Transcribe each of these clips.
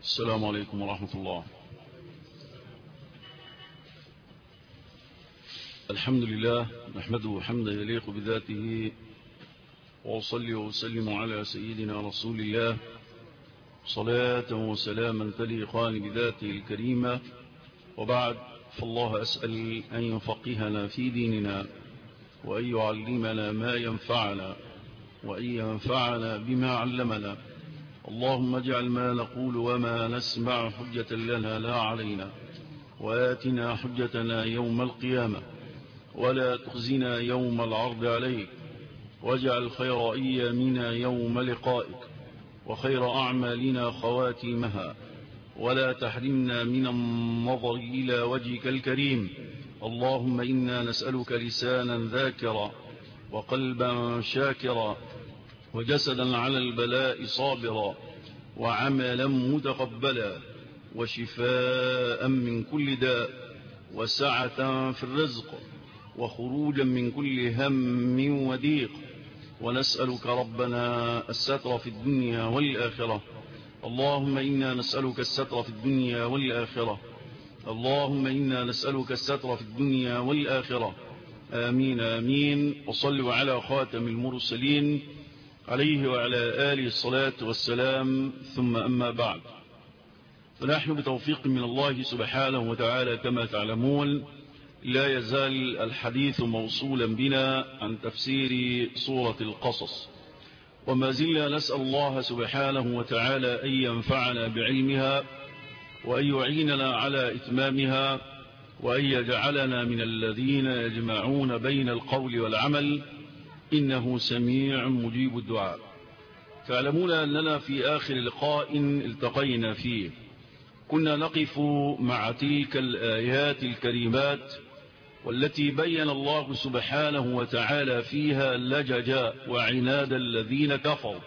السلام عليكم ورحمة الله الحمد لله نحمده حمدا يليق بذاته وأصلي وأسلم على سيدنا رسول الله صلاة وسلاما تليقان بذاته الكريمة وبعد فالله أسأل أن يفقهنا في ديننا وأن يعلمنا ما ينفعنا وأن ينفعنا بما علمنا اللهم اجعل ما نقول وما نسمع حجة لنا لا علينا وآتنا حجتنا يوم القيامة ولا تخزنا يوم العرض عليك واجعل خير أيامنا يوم لقائك وخير أعمالنا خواتيمها ولا تحرمنا من النظر إلى وجهك الكريم اللهم إنا نسألك لسانا ذاكرا وقلبا شاكرا وجسدا على البلاء صابرا وعملا متقبلا وشفاء من كل داء وسعة في الرزق وخروجا من كل هم وضيق ونسألك ربنا الستر في الدنيا والآخرة اللهم إنا نسألك الستر في الدنيا والآخرة اللهم إنا نسألك الستر في الدنيا والآخرة آمين آمين وصلوا على خاتم المرسلين عليه وعلى آله الصلاة والسلام ثم أما بعد فنحن بتوفيق من الله سبحانه وتعالى كما تعلمون لا يزال الحديث موصولا بنا عن تفسير سورة القصص وما زلنا نسأل الله سبحانه وتعالى أن ينفعنا بعلمها وأن يعيننا على إتمامها وأن يجعلنا من الذين يجمعون بين القول والعمل إنه سميع مجيب الدعاء تعلمون أننا في آخر لقاء التقينا فيه كنا نقف مع تلك الآيات الكريمات والتي بين الله سبحانه وتعالى فيها لججا وعناد الذين كفروا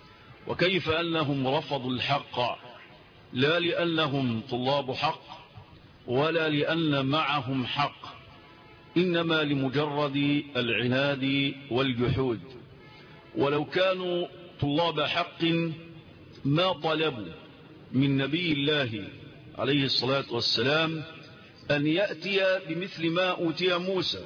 وكيف أنهم رفضوا الحق لا لأنهم طلاب حق ولا لأن معهم حق إنما لمجرد العناد والجحود ولو كانوا طلاب حق ما طلبوا من نبي الله عليه الصلاة والسلام أن يأتي بمثل ما أوتي موسى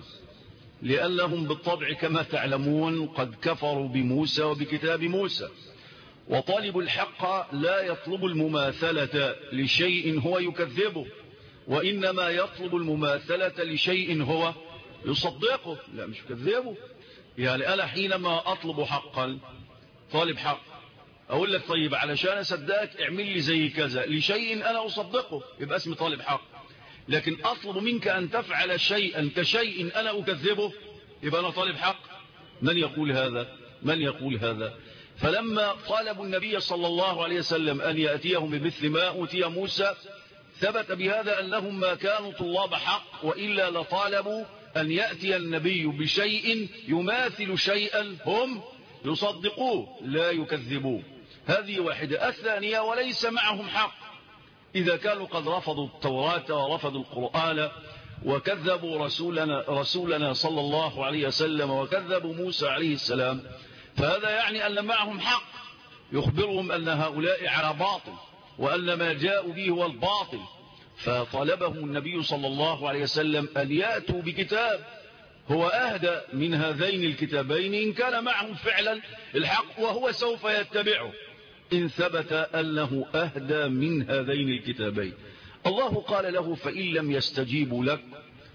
لأنهم بالطبع كما تعلمون قد كفروا بموسى وبكتاب موسى وطالب الحق لا يطلب المماثلة لشيء هو يكذبه وإنما يطلب المماثلة لشيء هو يصدقه لا مش يكذبه يعني أنا حينما أطلب حقا طالب حق أقول لك طيب علشان أصدقك اعمل لي زي كذا لشيء أنا أصدقه يبقى اسمي طالب حق لكن أطلب منك أن تفعل شيئا كشيء أنا أكذبه يبقى أنا طالب حق من يقول هذا من يقول هذا فلما طالبوا النبي صلى الله عليه وسلم أن يأتيهم بمثل ما أوتي موسى ثبت بهذا أنهم ما كانوا طلاب حق وإلا لطالبوا أن يأتي النبي بشيء يماثل شيئا هم يصدقوه لا يكذبوه هذه واحدة الثانية وليس معهم حق إذا كانوا قد رفضوا التوراة ورفضوا القرآن وكذبوا رسولنا, رسولنا صلى الله عليه وسلم وكذبوا موسى عليه السلام فهذا يعني أن معهم حق يخبرهم أن هؤلاء على باطل وأن ما جاءوا به هو الباطل فطلبهم النبي صلى الله عليه وسلم أن يأتوا بكتاب هو أهدى من هذين الكتابين إن كان معهم فعلا الحق وهو سوف يتبعه إن ثبت أنه أهدى من هذين الكتابين الله قال له فإن لم يستجيبوا لك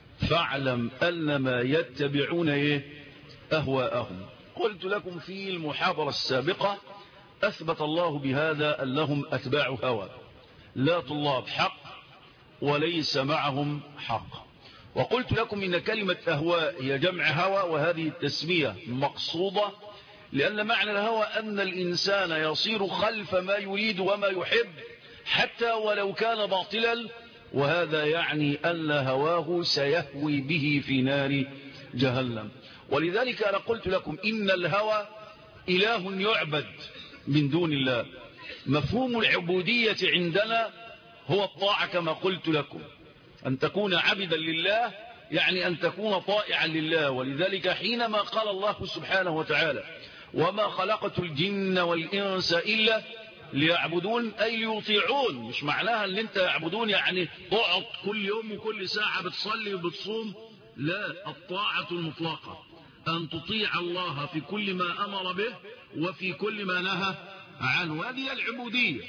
فاعلم أنما يتبعون إيه أهواءهم قلت لكم في المحاضرة السابقة أثبت الله بهذا أنهم أتباع هوى لا طلاب حق وليس معهم حق وقلت لكم إن كلمة أهواء هي جمع هوى وهذه التسمية مقصودة لأن معنى الهوى أن الإنسان يصير خلف ما يريد وما يحب حتى ولو كان باطلا وهذا يعني أن هواه سيهوي به في نار جهنم ولذلك أنا قلت لكم إن الهوى إله يعبد من دون الله مفهوم العبودية عندنا هو الطاعة كما قلت لكم أن تكون عبدا لله يعني أن تكون طائعا لله ولذلك حينما قال الله سبحانه وتعالى وما خلقت الجن والإنس إلا ليعبدون أي ليطيعون مش معناها اللي انت يعبدون يعني تقعد كل يوم وكل ساعة بتصلي وبتصوم لا الطاعة المطلقة أن تطيع الله في كل ما أمر به وفي كل ما نهى عنه هذه العبودية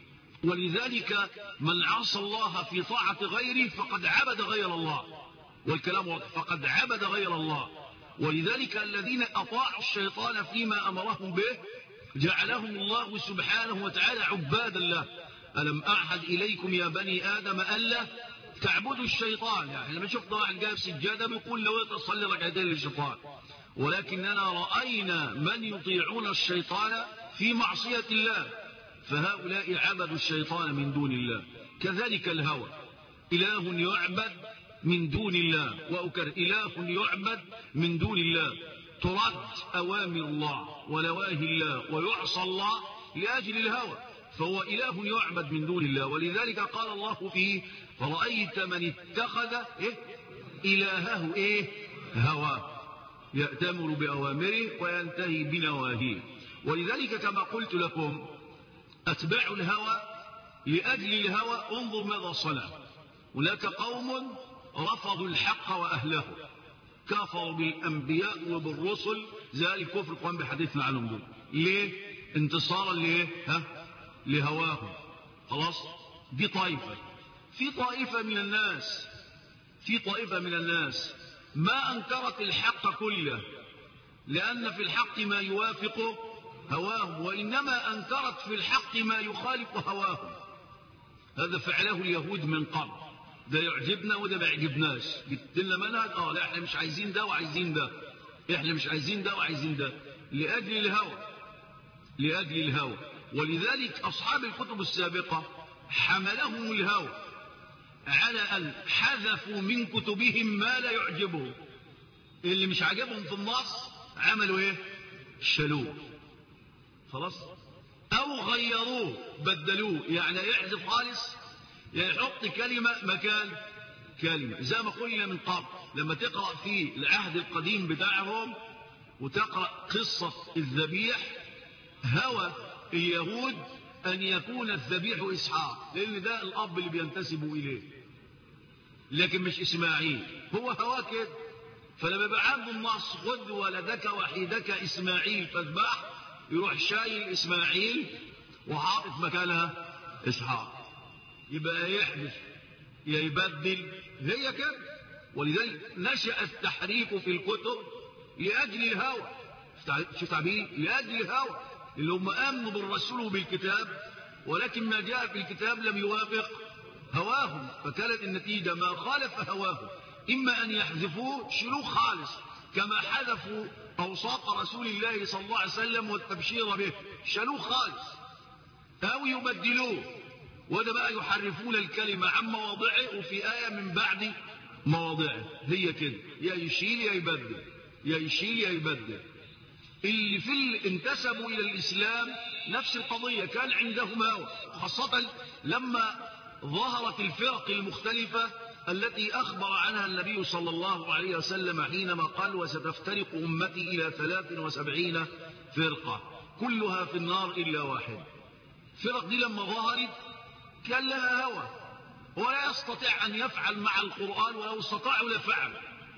ولذلك من عصى الله في طاعة غيره فقد عبد غير الله والكلام فقد عبد غير الله ولذلك الذين أطاعوا الشيطان فيما أمرهم به جعلهم الله سبحانه وتعالى عباد الله ألم أعهد إليكم يا بني آدم ألا تعبدوا الشيطان يعني لما شفت واحد جايب سجادة بيقول لو تصلي ركعتين للشيطان ولكننا رأينا من يطيعون الشيطان في معصية الله فهؤلاء عبدوا الشيطان من دون الله كذلك الهوى إله يعبد من دون الله وأكر إله يعبد من دون الله ترد أوامر الله ونواهي الله ويعصى الله لأجل الهوى فهو إله يعبد من دون الله ولذلك قال الله فيه فرأيت من اتخذ إيه؟ إلهه إيه هواه يأتمر بأوامره وينتهي بنواهيه ولذلك كما قلت لكم أتباع الهوى لأجل الهوى انظر ماذا صنع هناك قوم رفضوا الحق وأهله كفروا بالأنبياء وبالرسل زي الكفر القرآن بحديثنا عنهم دول ليه انتصارا ليه ها لهواهم خلاص دي طائفة في طائفة من الناس في طائفة من الناس ما أنكرت الحق كله لأن في الحق ما يوافق هواهم وإنما أنكرت في الحق ما يخالف هواهم هذا فعله اليهود من قبل ده يعجبنا وده ما يعجبناش جبت لنا منهج اه لا احنا مش عايزين ده وعايزين ده احنا مش عايزين ده وعايزين ده لاجل الهوى لاجل الهوى ولذلك اصحاب الكتب السابقه حملهم الهوى على ان حذفوا من كتبهم ما لا يعجبهم اللي مش عاجبهم في النص عملوا ايه شالوه خلاص او غيروه بدلوه يعني يحذف خالص يعني يحط كلمة مكان كلمة زي ما قلنا من قبل لما تقرأ في العهد القديم بتاعهم وتقرأ قصة الذبيح هوى اليهود أن يكون الذبيح إسحاق لأن ده الأب اللي بينتسبوا إليه لكن مش إسماعيل هو هواه كده فلما يبقى عنده النص خذ ولدك وحيدك إسماعيل فاذبح يروح شايل إسماعيل وحاطط مكانها إسحاق يبقى يحدث يا يبدل هي كده ولذلك نشأ التحريف في الكتب لأجل الهوى شوف تعبير لأجل الهوى اللي هم آمنوا بالرسول وبالكتاب ولكن ما جاء في الكتاب لم يوافق هواهم فكانت النتيجة ما خالف هواهم إما أن يحذفوه شلوه خالص كما حذفوا أوساط رسول الله صلى الله عليه وسلم والتبشير به شلوه خالص أو يبدلوه وده بقى يحرفون الكلمة عن مواضعه وفي آية من بعد مواضعه هي كده يا يشيل يا يبدل يا يشيل يا يبدل اللي في اللي انتسبوا إلى الإسلام نفس القضية كان عندهم هوى خاصة لما ظهرت الفرق المختلفة التي أخبر عنها النبي صلى الله عليه وسلم حينما قال وستفترق أمتي إلى ثلاث وسبعين فرقة كلها في النار إلا واحد فرق دي لما ظهرت كان لها هوى ولا يستطيع أن يفعل مع القرآن ولو استطاعوا لفعل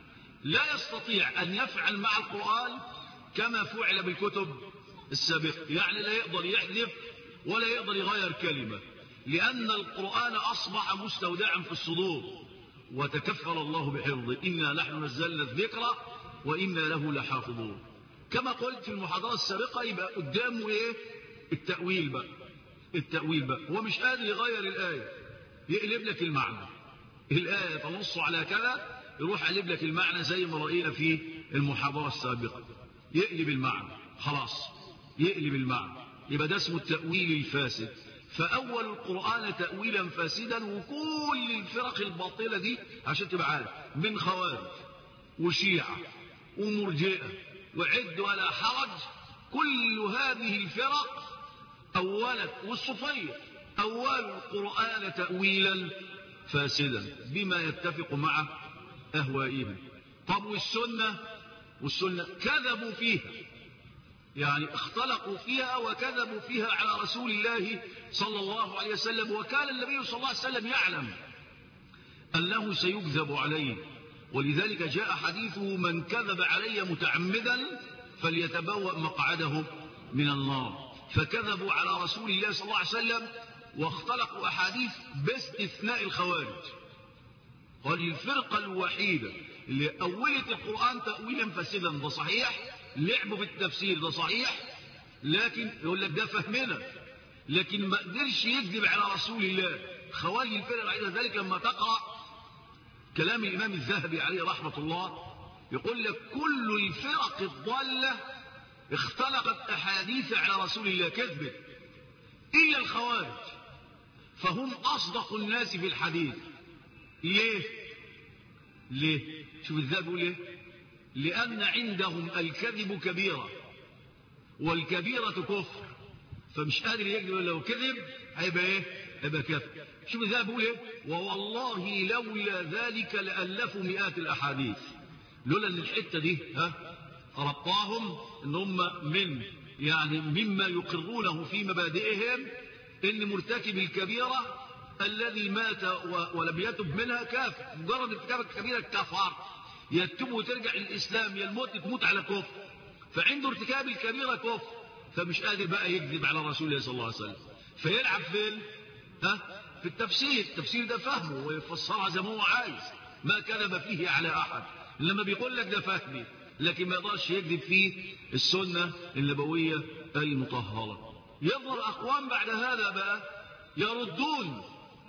لا يستطيع أن يفعل مع القرآن كما فعل بالكتب السابقة يعني لا يقدر يحذف ولا يقدر يغير كلمة لأن القرآن أصبح مستودعا في الصدور وتكفل الله بحفظه إنا نحن نزلنا الذكر وإنا له لحافظون كما قلت في المحاضرة السابقة يبقى قدامه إيه التأويل بقى التأويل بقى هو مش قادر يغير الآية يقلب لك المعنى الآية تنص على كذا يروح قلب لك المعنى زي ما رأينا في المحاضرة السابقة يقلب المعنى خلاص يقلب المعنى يبقى ده اسمه التأويل الفاسد فأول القرآن تأويلا فاسدا وكل الفرق الباطلة دي عشان تبقى عارف من خوارج وشيعة ومرجئة وعد ولا حرج كل هذه الفرق أولت والصفية أول القرآن تأويلا فاسدا بما يتفق مع أهوائهم طب والسنة والسنة كذبوا فيها يعني اختلقوا فيها وكذبوا فيها على رسول الله صلى الله عليه وسلم وكان النبي صلى الله عليه وسلم يعلم أنه سيكذب عليه ولذلك جاء حديثه من كذب علي متعمدا فليتبوأ مقعده من النار فكذبوا على رسول الله صلى الله عليه وسلم واختلقوا أحاديث باستثناء الخوارج قال الفرقة الوحيدة اللي أولت القرآن تأويلا فاسدا ده صحيح لعبوا في التفسير ده صحيح لكن يقول لك ده فهمنا لكن ما قدرش يكذب على رسول الله خوارج الفرقة الوحيدة ذلك لما تقرأ كلام الإمام الذهبي عليه رحمة الله يقول لك كل الفرق الضالة اختلقت أحاديث على رسول الله كذبت إلا الخوارج فهم أصدق الناس في الحديث ليه ليه شوف الذهب يقول ليه لأن عندهم الكذب كبيرة والكبيرة كفر فمش قادر يكذب لو كذب هيبقى ايه هيبقى كفر شوف الذهب يقول ايه ووالله لولا ذلك لألفوا مئات الأحاديث لولا ان الحتة دي ها ربطاهم ان هم من يعني مما يقرونه في مبادئهم ان مرتكب الكبيرة الذي مات ولم يتب منها كافر مجرد ارتكاب الكبيرة كفر يتوب وترجع للإسلام يا الموت تموت على كفر فعنده ارتكاب الكبيرة كفر فمش قادر بقى يكذب على رسول الله صلى الله عليه وسلم فيلعب فين ها في التفسير التفسير ده فهمه ويفسرها زي ما هو عايز ما كذب فيه على أحد لما بيقول لك ده فهمي لكن ما يقدرش يكذب فيه السنة النبوية المطهرة يظهر أقوام بعد هذا بقى يردون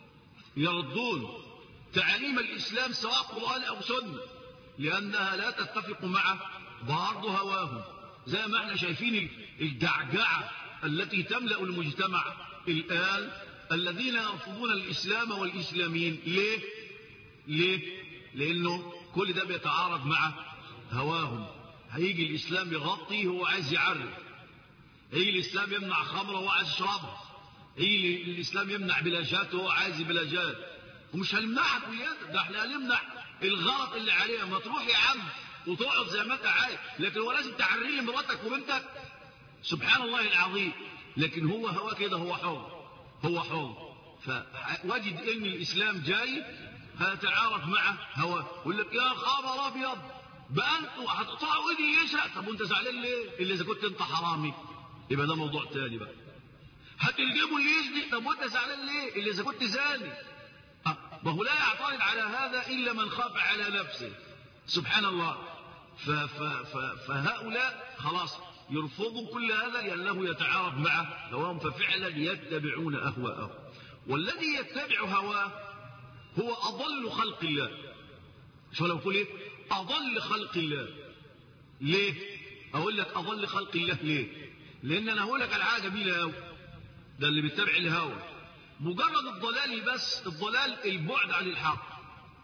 يردون تعاليم الإسلام سواء قرآن أو سنة لأنها لا تتفق مع بعض هواهم زي ما احنا شايفين الجعجعة التي تملأ المجتمع الآن الذين يرفضون الإسلام والإسلاميين ليه؟ ليه؟ لأنه كل ده بيتعارض مع هواهم هيجي الإسلام يغطي هو عايز يعرف هيجي الإسلام يمنع خمره وهو عايز يشربها هيجي الإسلام يمنع بلاجات وهو عايز بلاجات ومش هنمنعها كليات ده احنا هنمنع الغلط اللي عليها ما تروح يا عم وتقعد زي ما انت عايز لكن هو لازم تعري لي مراتك وبنتك سبحان الله العظيم لكن هو هو كده هو حر هو حر فوجد ان الاسلام جاي هيتعارض مع هواه يقول لك يا خبر ابيض بقى انتوا هتقطعوا ايدي يشاء طب وانت زعلان ليه اللي اذا كنت انت حرامي يبقى ده موضوع تاني بقى هتلجموا اللي يزني طب وانت زعلان ليه اللي اذا كنت زاني ما هو لا يعترض على هذا الا من خاف على نفسه سبحان الله ف ف ف فهؤلاء خلاص يرفضوا كل هذا لأنه يتعارض مع هواهم ففعلا يتبعون أهواءهم والذي يتبع هواه هو أضل خلق الله شو لو تقول ايه أضل خلق الله ليه أقول لك أضل خلق الله ليه لأن أنا هقول لك على حاجة جميلة أوي ده اللي بيتبع الهوى مجرد الضلال بس الضلال البعد عن الحق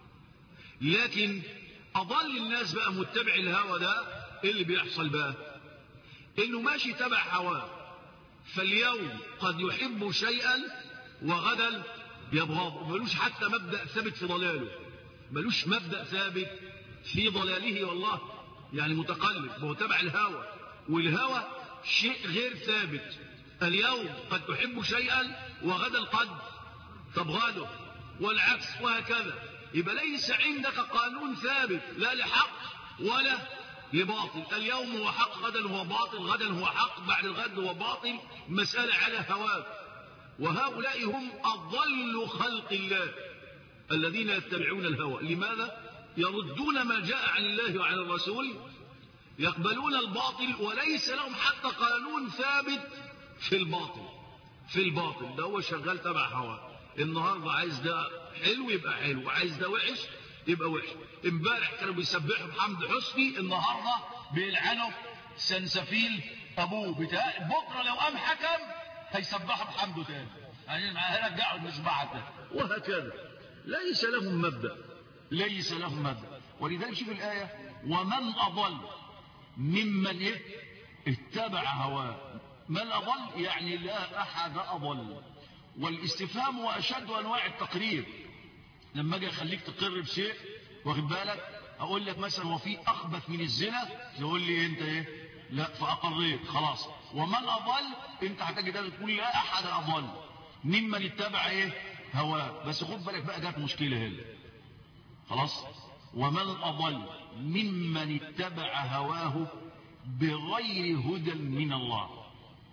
لكن أضل الناس بقى متبع الهوى ده إيه اللي بيحصل بقى إنه ماشي تبع هواه فاليوم قد يحب شيئا وغدا يبغضه ملوش حتى مبدأ ثابت في ضلاله ملوش مبدأ ثابت في ضلاله والله يعني متقلب هو تبع الهوى والهوى شيء غير ثابت اليوم قد تحب شيئا وغدا قد تبغضه والعكس وهكذا يبقى ليس عندك قانون ثابت لا لحق ولا لباطل اليوم هو حق غدا هو باطل غدا هو حق بعد الغد هو باطل مسألة على هواك وهؤلاء هم أضل خلق الله الذين يتبعون الهوى لماذا يردون ما جاء عن الله وعن الرسول يقبلون الباطل وليس لهم حتى قانون ثابت في الباطل في الباطل ده هو شغال تبع هواه النهارده عايز ده حلو يبقى حلو عايز ده وحش يبقى وحش امبارح كانوا بيسبحوا بحمد حسني النهارده بيلعنوا سنسفيل ابوه بتاع بكره لو قام حكم هيسبحوا بحمده تاني يعني هيرجعوا المسبحه تاني وهكذا ليس لهم مبدا ليس لهم مبدا ولذلك شوف الايه ومن اضل ممن إيه؟ اتبع هواه من اضل يعني لا احد اضل والاستفهام هو اشد انواع التقرير لما اجي اخليك تقر بشيء واخد بالك اقول لك مثلا هو في اخبث من الزنا تقول لي انت ايه لا فأقريت خلاص ومن أضل انت هتجد تقول لا أحد أضل ممن اتبع ايه هواه بس خد بالك بقى جات مشكلة هنا خلاص ومن أضل ممن اتبع هواه بغير هدى من الله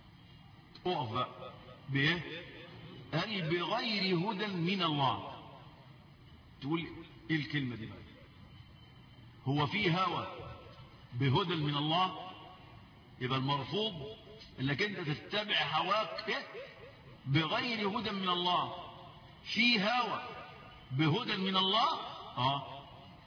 اقف بقى بايه قال بغير هدى من الله تقول ايه الكلمة دي بقى هو في هوى بهدى من الله يبقى المرفوض انك انت تتبع هواك إيه؟ بغير هدى من الله في هوى بهدى من الله اه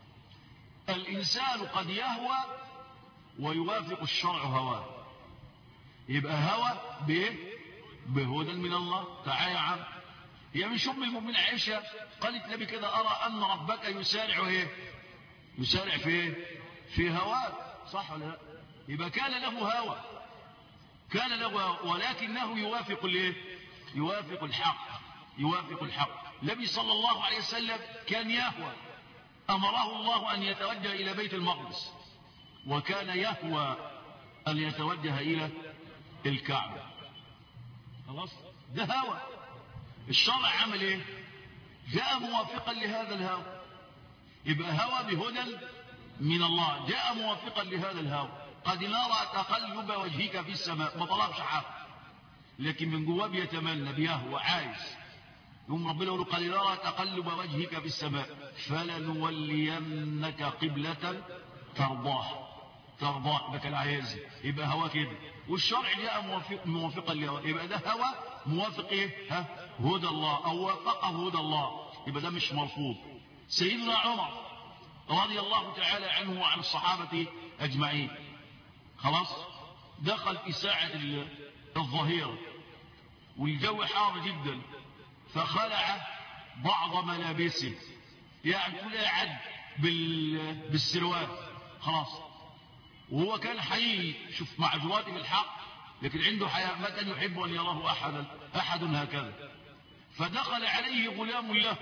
الانسان قد يهوى ويوافق الشرع هواه يبقى هوى بايه بهدى من الله تعالى يا عم هي من شم المؤمن عائشة قالت لي كده أرى أن ربك يسارع إيه يسارع في إيه في هواه صح ولا لا يبقى كان له هوى كان له هوى ولكنه يوافق الايه يوافق الحق يوافق الحق النبي صلى الله عليه وسلم كان يهوى أمره الله أن يتوجه إلى بيت المقدس وكان يهوى أن يتوجه إلى الكعبة خلاص ده هوى الشرع عمل ايه جاء موافقا لهذا الهوى يبقى هوى بهدى من الله جاء موافقا لهذا الهوى قد نرى تقلب وجهك في السماء ما طلبش حق لكن من جواه بيتمنى بيهوى عايز يوم ربنا يقول قد نرى تقلب وجهك في السماء فلنولينك قبلة ترضاها ترضاه ده كان عايز يبقى هوا كده والشرع جاء موافق موافقا لهوى يبقى ده هوى موافق ايه ها هدى الله او وافقه هدى الله يبقى ده مش مرفوض سيدنا عمر رضي الله تعالى عنه وعن الصحابة اجمعين خلاص دخل في ساعة الظهيرة والجو حار جدا فخلع بعض ملابسه يعني كل قاعد بالسروال خلاص وهو كان حي شوف معذورات بالحق لكن عنده حياء ما كان يحب أن يراه أحدا أحد هكذا فدخل عليه غلام له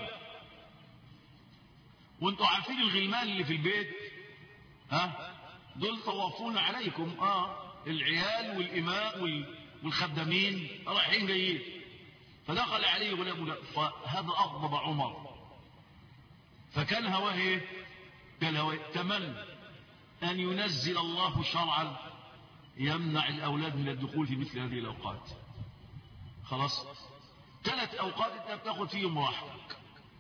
وانتوا عارفين الغلمان اللي في البيت ها دول طوافون عليكم اه العيال والإماء والخدامين رايحين جايين فدخل عليه غلام له فهذا أغضب عمر فكان هواه ايه كان هواه تمنى أن ينزل الله شرعا يمنع الأولاد من الدخول في مثل هذه الأوقات خلاص ثلاث أوقات أنت بتاخد فيهم راحتك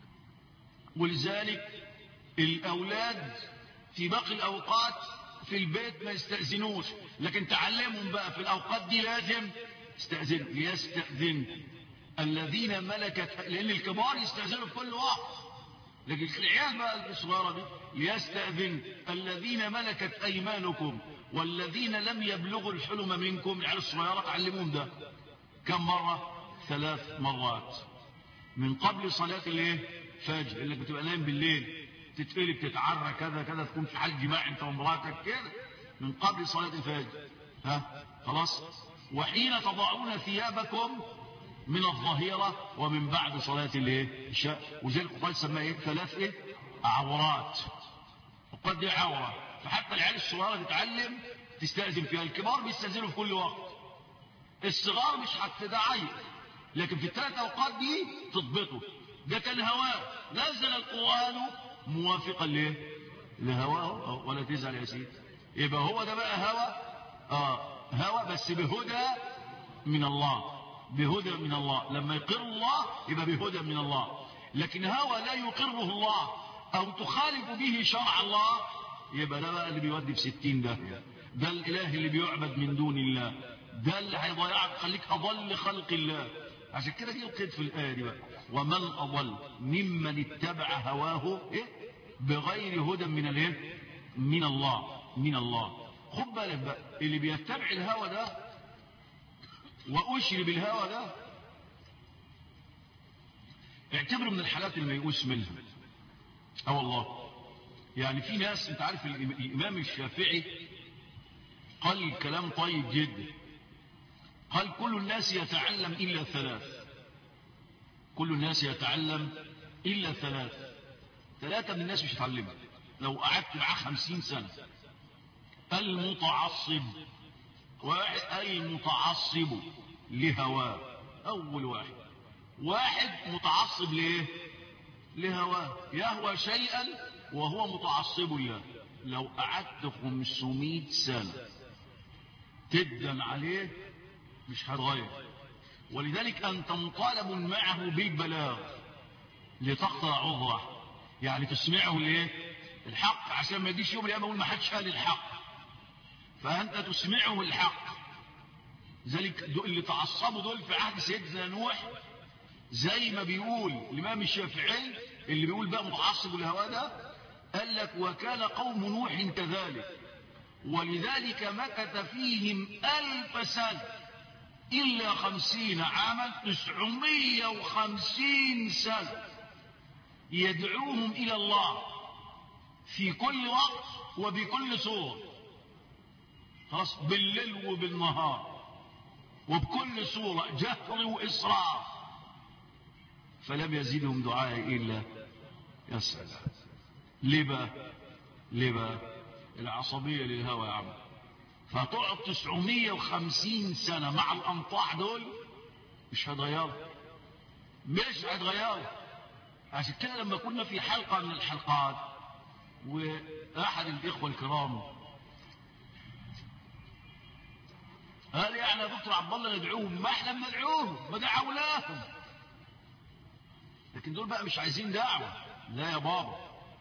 ولذلك الأولاد في باقي الأوقات في البيت ما يستأذنوش لكن تعلمهم بقى في الأوقات دي لازم استأذن ليستأذن الذين ملكت لأن الكبار يستأذنوا في كل وقت لكن العيال بقى الصغيرة دي ليستأذن الذين ملكت أيمانكم والذين لم يبلغوا الحلم منكم العيال الصغيرة تعلمون ده كم مرة ثلاث مرات من قبل صلاة الايه فجر انك بتبقى نايم بالليل تتقلب تتعرى كذا كذا تكون في حال جماع انت ومراتك كده من قبل صلاة الفجر ها خلاص وحين تضعون ثيابكم من الظهيرة ومن بعد صلاة الايه الشاء وذلك قال سماه ايه ثلاث ايه عورات وقد دي عورة فحتى العيال الصغيرة تتعلم تستأذن فيها الكبار بيستأذنوا في كل وقت الصغار مش هتدعي لكن في الثلاث اوقات دي تضبطه ده كان هواه نزل القرآن موافقا ليه لهواه ولا تزعل يا سيدي يبقى هو ده بقى هوى اه هوى بس بهدى من الله بهدى من الله لما يقر الله يبقى بهدى من الله لكن هوى لا يقره الله او تخالف به شرع الله يبقى ده بقى اللي بيودي في ستين ده ده الاله اللي بيعبد من دون الله ده اللي هيضيعك خليك اضل خلق الله عشان كده دي القيد في الايه دي بقى ومن اضل ممن اتبع هواه إيه؟ بغير هدى من الايه من الله من الله خد بالك بقى اللي بيتبع الهوى ده واشرب الهوى ده اعتبره من الحالات اللي ما يقوس منها اه والله يعني في ناس انت عارف الامام الشافعي قال كلام طيب جدا قال كل الناس يتعلم إلا ثلاث كل الناس يتعلم إلا ثلاث ثلاثة من الناس مش يتعلمها لو قعدت معاه خمسين سنة المتعصب واحد أي متعصب لهواه أول واحد واحد متعصب ليه لهواه يهوى شيئا وهو متعصب له لو قعدت 500 سنة تدم عليه مش هتغير ولذلك أنت مطالب معه بالبلاغ لتقطع عضوه يعني تسمعه ليه الحق عشان ما يجيش يوم القيامه يقول ما حدش قال الحق فانت تسمعه الحق ذلك اللي تعصبوا دول في عهد سيدنا نوح زي ما بيقول الامام الشافعي اللي بيقول بقى متعصب الهوى ده قال لك وكان قوم نوح كذلك ولذلك مكث فيهم ألف سنة إلا خمسين عاما تسعمية وخمسين سنة يدعوهم إلى الله في كل وقت وبكل صور خلاص بالليل وبالنهار وبكل صورة جهر وإسراف فلم يزيدهم دعائي إلا يا سلام ليه بقى ليه بقى العصبية للهوى يا عم فتقعد 950 سنة مع الأنطاع دول مش هتغيروا مش هتغيروا عشان كده لما كنا في حلقة من الحلقات وأحد الإخوة الكرام قال يعني يا دكتور عبد الله ندعوهم ما احنا بندعوهم ما دعوناهم لكن دول بقى مش عايزين دعوة لا يا بابا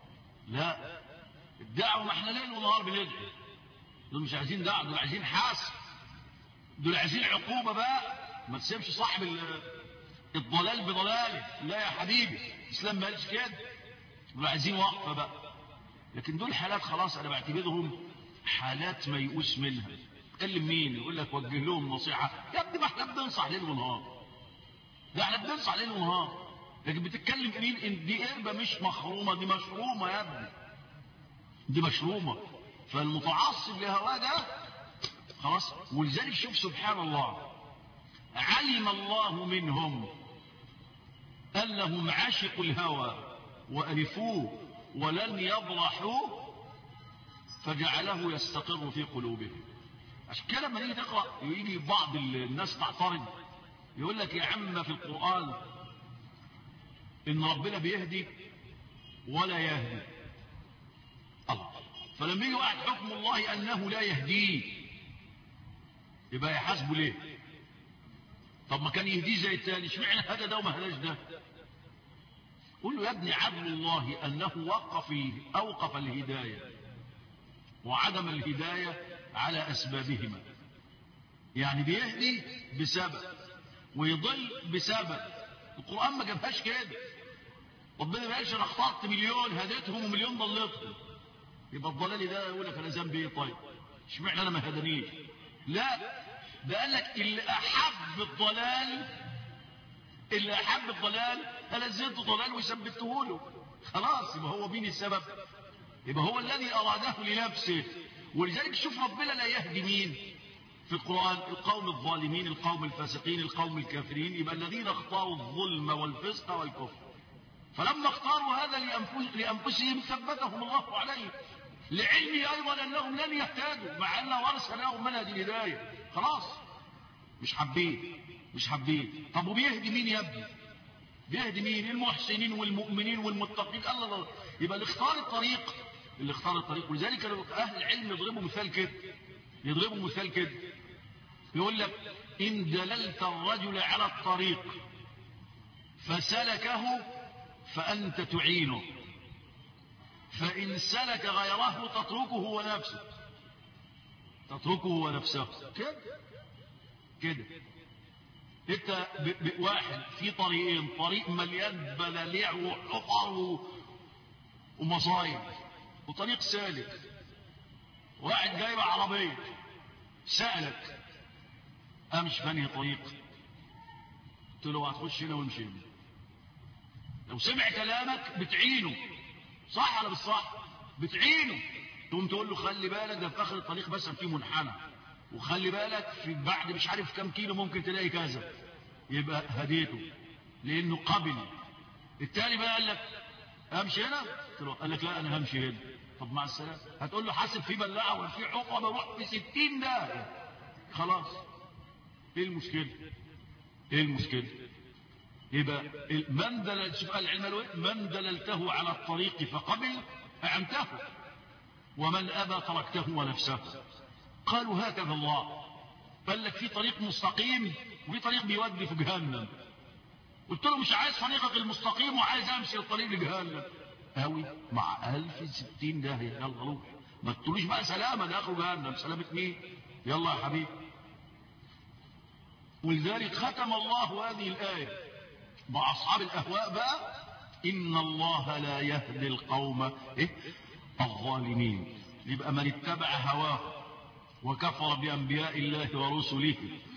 لا الدعوة ما احنا ليل ونهار بندعو دول مش عايزين دعوة دول عايزين حاسب دول عايزين عقوبة بقى ما تسيبش صاحب الضلال بضلاله لا يا حبيبي الاسلام ما قالش كده دول عايزين وقفة بقى لكن دول حالات خلاص انا بعتبرهم حالات ميؤوس منها تكلم مين يقول لك وجه لهم نصيحة يا ابني ما احنا بننصح ليل ونهار ده احنا بننصح ليل ونهار لكن بتتكلم مين ان دي قربة مش مخرومة دي مشرومة يا ابني دي مشرومة فالمتعصب لهواه ده خلاص ولذلك شوف سبحان الله علم الله منهم أنهم عاشقوا الهوى وألفوه ولن يبرحوه فجعله يستقر في قلوبهم عشان كده لما نيجي تقرا يجي بعض الناس تعترض يقول لك يا عم في القرآن إن ربنا بيهدي ولا يهدي الله فلما يجي واحد حكم الله أنه لا يهديه يبقى يحاسبه ليه طب ما كان يهديه زي التاني اشمعنى هدى ده وما هداش ده قول له يا ابني عدل الله أنه وقف أوقف الهداية وعدم الهداية على أسبابهما يعني بيهدي بسبب ويضل بسبب القرآن ما جابهاش كده ربنا ما قالش انا اخترت مليون هديتهم ومليون ضلتهم يبقى الضلال ده يقول لك انا ذنبي ايه طيب اشمعنى انا ما هدانيش لا ده قال لك اللي احب الضلال اللي احب الضلال انا زدت ضلال وثبته له خلاص يبقى هو مين السبب يبقى هو الذي اراده لنفسه ولذلك شوف ربنا لا يهدي مين في القرآن القوم الظالمين القوم الفاسقين القوم الكافرين يبقى الذين اختاروا الظلم والفسق والكفر فلما اختاروا هذا لأنفسهم ثبتهم الله عليه لعلمه أيضا أنهم لن يهتدوا مع أن ورث لهم منهج الهداية خلاص مش حابين مش حابين طب وبيهدي مين يا ابني بيهدي مين المحسنين والمؤمنين والمتقين الله الله يبقى اللي اختار الطريق اللي اختار الطريق ولذلك أهل العلم يضربوا مثال كده يضربوا مثال كده يقول لك إن دللت الرجل على الطريق فسلكه فأنت تعينه فإن سلك غيره تتركه ونفسه تتركه ونفسه كده كده انت واحد في طريقين طريق مليان بلاليع وحفر ومصايب وطريق سالك واحد جايب عربية سألك امشي في انهي طريق قلت له هتخش هنا وامشي هنا لو سمع كلامك بتعينه صح ولا بالصح بتعينه تقوم تقول له خلي بالك ده في اخر الطريق بس في منحنى وخلي بالك في بعد مش عارف كم كيلو ممكن تلاقي كذا يبقى هديته لانه قبل التاني بقى قال لك امشي هنا قال لك لا انا همشي هنا طب مع السلامه هتقول له حاسب في بلاعه ولا في عقبه روح في 60 ده خلاص ايه المشكلة ايه المشكلة يبقى من دلل شوف العلم من دللته على الطريق فقبل أعنته ومن أبى تركته ونفسه قالوا هكذا الله قال لك في طريق مستقيم وفي طريق بيودي في جهنم قلت له مش عايز طريقك المستقيم وعايز امشي الطريق لجهنم قوي مع ألف ستين داهية يلا روح ما تقوليش بقى سلامة ده اخر جهنم سلامة مين يلا يا حبيبي ولذلك ختم الله هذه الآية مع أصحاب الأهواء بقى إن الله لا يهدي القوم إيه؟ الظالمين يبقى من اتبع هواه وكفر بأنبياء الله ورسله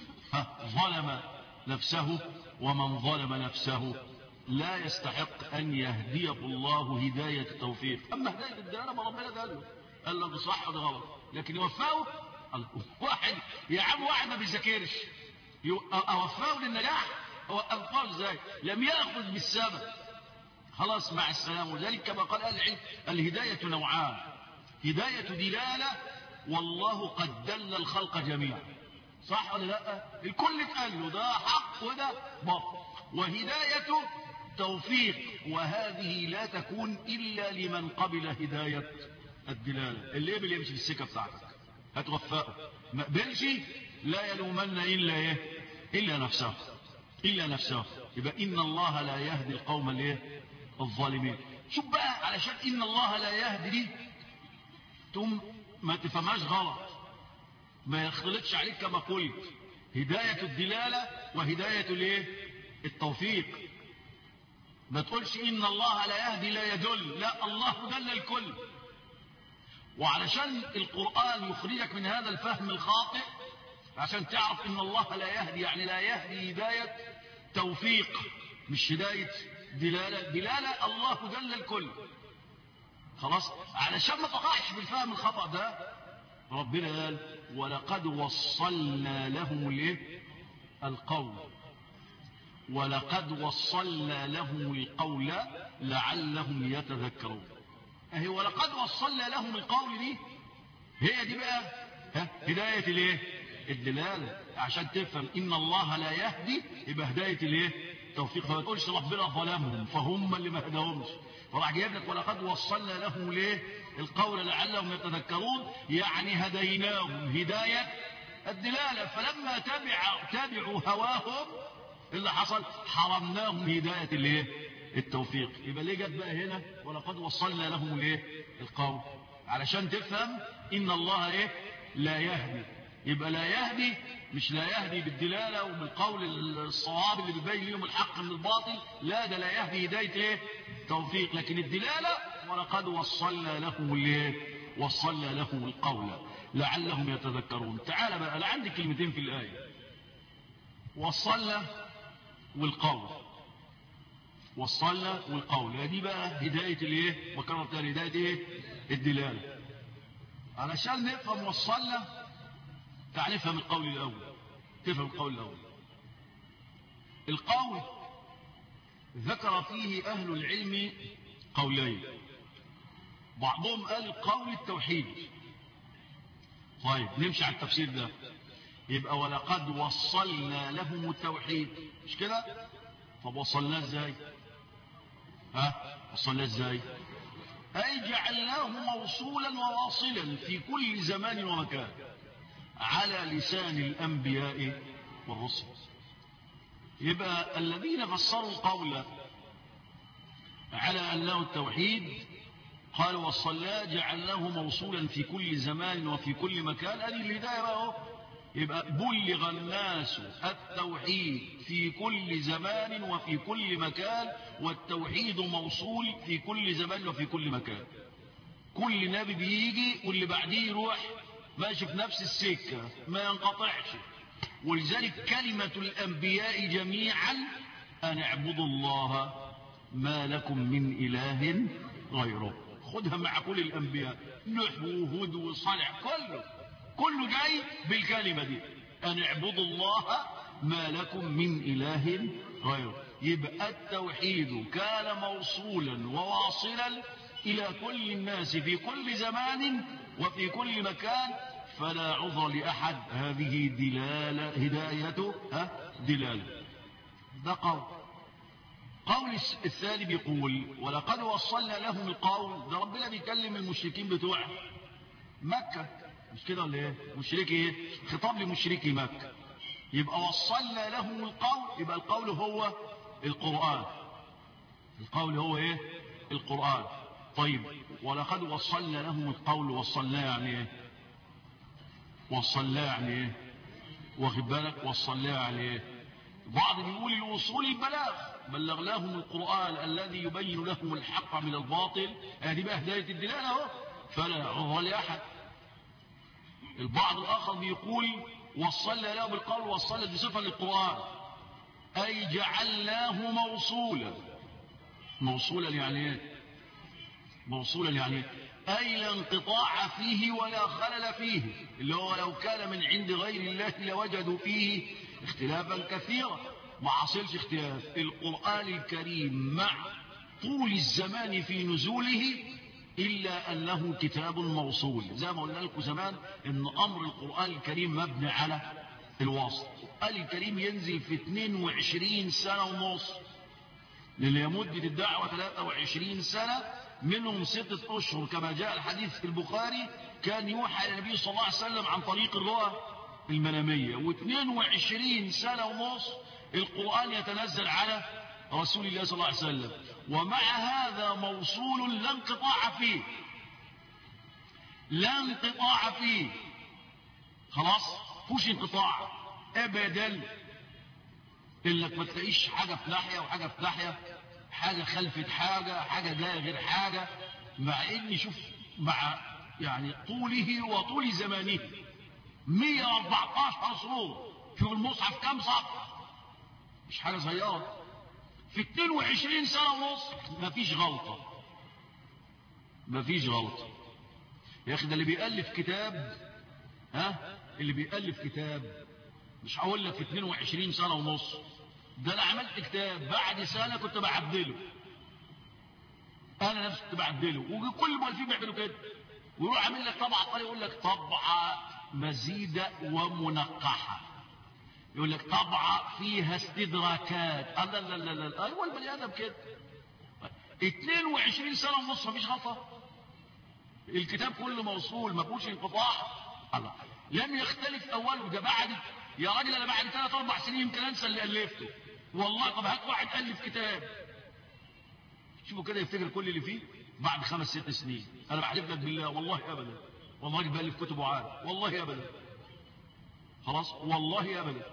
ظلم نفسه ومن ظلم نفسه لا يستحق أن يهديه الله هداية التوفيق أما هداية الدلالة ما ربنا قال له قال له صح ده غلط لكن يوفقه واحد يا عم واحد ما بيذاكرش أوفقه للنجاح أوفقه ازاي لم يأخذ بالسبب خلاص مع السلامة وذلك كما قال أهل العلم الهداية نوعان هداية دلالة والله قد دل الخلق جميعا صح ولا لا الكل اتقال له ده حق وده باطل وهداية توفيق وهذه لا تكون إلا لمن قبل هداية الدلالة اللي قبل يمشي في السكة بتاعتك هتوفقه ما قبلش لا يلومن إلا إيه إلا نفسه إلا نفسه يبقى إن الله لا يهدي القوم الايه الظالمين شوف بقى علشان إن الله لا يهدي دي ثم ما تفهمهاش غلط ما يختلطش عليك كما قلت هداية الدلالة وهداية الايه التوفيق ما تقولش إن الله لا يهدي لا يدل لا الله دل الكل وعلشان القرآن يخرجك من هذا الفهم الخاطئ عشان تعرف إن الله لا يهدي يعني لا يهدي هداية توفيق مش هداية دلالة دلالة الله دل الكل خلاص علشان ما تقعش في الفهم الخطأ ده ربنا قال ولقد وصلنا لهم الايه القول ولقد وصلنا لهم القول لعلهم يتذكرون اهي ولقد وصلنا لهم القول دي هي دي بقى ها هداية الايه الدلالة عشان تفهم ان الله لا يهدي يبقى هداية الايه توفيق فما تقولش ربنا ظلمهم فهم اللي ما هداهمش فراح جايب لك ولقد وصلنا لهم ليه القول لعلهم يتذكرون يعني هديناهم هداية الدلالة فلما تبع تبعوا هواهم اللي حصل حرمناهم هداية الايه التوفيق يبقى ليه جت بقى هنا ولقد وصلنا لهم الايه القول علشان تفهم ان الله ايه لا يهدي يبقى لا يهدي مش لا يهدي بالدلالة وبالقول الصواب اللي بيبين لهم الحق من الباطل لا ده لا يهدي هداية ايه توفيق لكن الدلالة ولقد وصلنا لهم الايه وصلنا لهم القول لعلهم يتذكرون تعال بقى انا عندي كلمتين في الآية وصلنا والقول وصلنا والقول دي بقى هداية الايه بكرر تاني هداية ايه الدلالة علشان نفهم وصلنا تعال نفهم القول الأول تفهم القول الأول القول ذكر فيه أهل العلم قولين بعضهم قال قول التوحيد طيب نمشي على التفسير ده يبقى ولقد وصلنا لهم التوحيد مش كده طب وصلناه ازاي ها وصلناه ازاي اي جعلناه موصولا وواصلا في كل زمان ومكان على لسان الأنبياء والرسل يبقى الذين فسروا القول على أنه التوحيد قالوا والصلاة جعلناه موصولا في كل زمان وفي كل مكان هذه الهداية بقى يبقى بلغ الناس التوحيد في كل زمان وفي كل مكان والتوحيد موصول في كل زمان وفي كل مكان كل نبي بيجي واللي بعديه يروح ماشي في نفس السكة ما ينقطعش ولذلك كلمة الأنبياء جميعا أن اعبدوا الله ما لكم من إله غيره خدها مع كل الأنبياء نوح وهود وصالح كله كله جاي بالكلمة دي أن اعبدوا الله ما لكم من إله غيره يبقى التوحيد كان موصولا وواصلا إلى كل الناس في كل زمان وفي كل مكان فلا عذر لأحد هذه دلالة هدايته ها دلالة ده قول قول الثاني بيقول ولقد وصلنا لهم القول ده ربنا بيكلم المشركين بتوع مكة مش كده ولا ايه مشركي ايه خطاب لمشركي مكة يبقى وصلنا لهم القول يبقى القول هو القرآن القول هو ايه القرآن طيب ولقد وصلنا لهم القول وصلناه يعني ايه وصلناه يعني ايه واخد بالك وصلناه يعني ايه بعض بيقول الوصول البلاغ بلغناهم القرآن الذي يبين لهم الحق من الباطل هذه بقى هداية الدلالة اهو فلا عذر لأحد البعض الآخر بيقول وصلنا له بالقول وصلنا بصفة للقرآن أي جعلناه موصولا موصولا يعني ايه موصولا يعني ايه أي لا انقطاع فيه ولا خلل فيه اللي هو لو كان من عند غير الله لوجدوا فيه اختلافا كثيرا ما حصلش اختلاف القرآن الكريم مع طول الزمان في نزوله إلا أنه كتاب موصول زي ما قلنا لكم زمان إن أمر القرآن الكريم مبني على الوصل القرآن الكريم ينزل في 22 سنة ونص للي مدة الدعوة 23 سنة منهم ستة أشهر كما جاء الحديث في البخاري كان يوحى إلى النبي صلى الله عليه وسلم عن طريق الرؤى المنامية و22 سنة ونص القرآن يتنزل على رسول الله صلى الله عليه وسلم ومع هذا موصول لا انقطاع فيه لا انقطاع فيه خلاص فوش انقطاع ابدا انك ما تلاقيش حاجة في ناحية وحاجة في ناحية حاجة خلفت حاجة حاجة جاية غير حاجة مع ان شوف مع يعني طوله وطول زمانه 114 سطور شوف المصحف كم صفحة مش حاجة صغيرة في 22 سنة ونص مفيش غلطة مفيش غلطة يا اخي ده اللي بيألف كتاب ها اللي بيألف كتاب مش هقول لك في 22 سنة ونص ده انا عملت كتاب بعد سنة كنت بعدله انا نفسي كنت بعدله وكل المؤلفين بيعملوا كده ويروح عامل لك طبعة طريق يقول لك طبعة مزيدة ومنقحة يقول لك طبعة فيها استدراكات لا لا لا لا ايوه البني ادم كده 22 سنة ونص مفيش غلطة الكتاب كله موصول ما فيهوش انقطاع الله لم يختلف اوله ده بعد يا راجل انا بعد ثلاث اربع سنين يمكن انسى اللي الفته والله طب هات واحد الف كتاب شوفوا كده يفتكر كل اللي فيه بعد خمس ست سنين انا بحلف لك بالله والله ابدا والله بألف كتب وعاد والله ابدا خلاص والله ابدا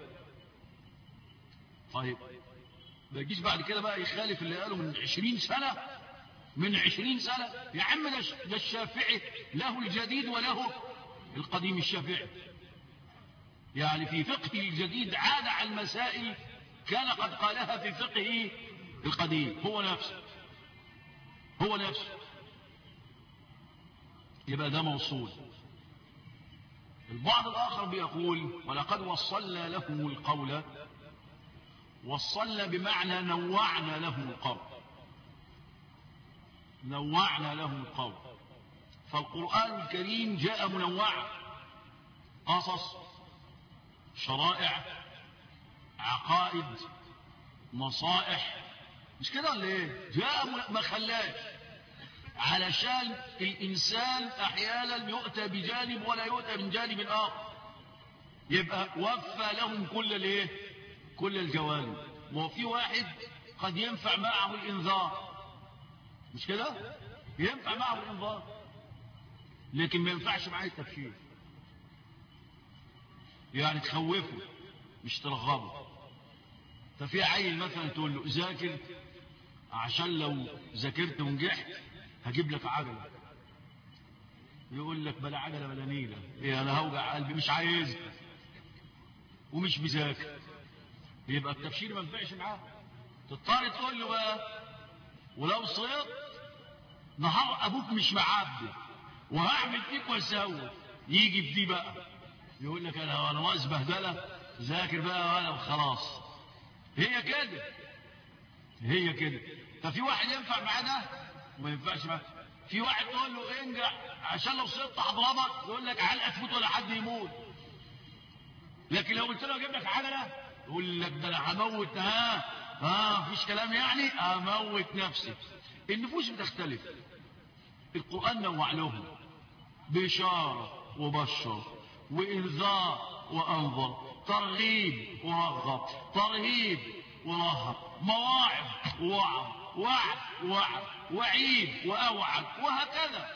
طيب ما يجيش بعد كده بقى يخالف اللي قاله من عشرين سنة من عشرين سنة يا عم ده الشافعي له الجديد وله القديم الشافعي يعني في فقه الجديد عاد عن مسائل كان قد قالها في فقهه القديم هو نفسه هو نفسه يبقى ده موصول البعض الآخر بيقول ولقد وصلنا لهم القول وصلنا بمعنى نوعنا لهم القول نوعنا لهم القول فالقرآن الكريم جاء منوعا قصص شرائع عقائد نصائح مش كده ولا ايه جاء ما خلاش علشان الانسان احيانا يؤتى بجانب ولا يؤتى من جانب اخر يبقى وفى لهم كل الايه كل الجوانب وفي واحد قد ينفع معه الانذار مش كده ينفع معه الانذار لكن ما ينفعش معاه التبشير يعني تخوفه مش ترغبه ففي عيل مثلا تقول له ذاكر عشان لو ذاكرت ونجحت هجيب لك عجلة يقول لك بلا عجلة بلا نيلة ايه انا هوجع قلبي مش عايز ومش بذاكر يبقى التبشير ما ينفعش معاه تضطر تقول له بقى ولو صيت نهار ابوك مش معبد وهعمل فيك واسوي يجي في دي بقى يقول لك انا انا ناقص بهدله ذاكر بقى وانا وخلاص هي كده هي كده ففي واحد ينفع معاه ده وما ينفعش معاه في واحد تقول له انجح عشان لو صرت هضربك يقول لك علقه تفوت ولا حد يموت لكن لو قلت له اجيب لك عجله يقول لك ده انا هموت ها ها مفيش كلام يعني اموت نفسي النفوس بتختلف القران نوع لهم بشاره وبشر وانذار وانظر ترغيب ورغب ترهيب ورهب مواعظ ووعظ وعد وعد وعيد واوعد وهكذا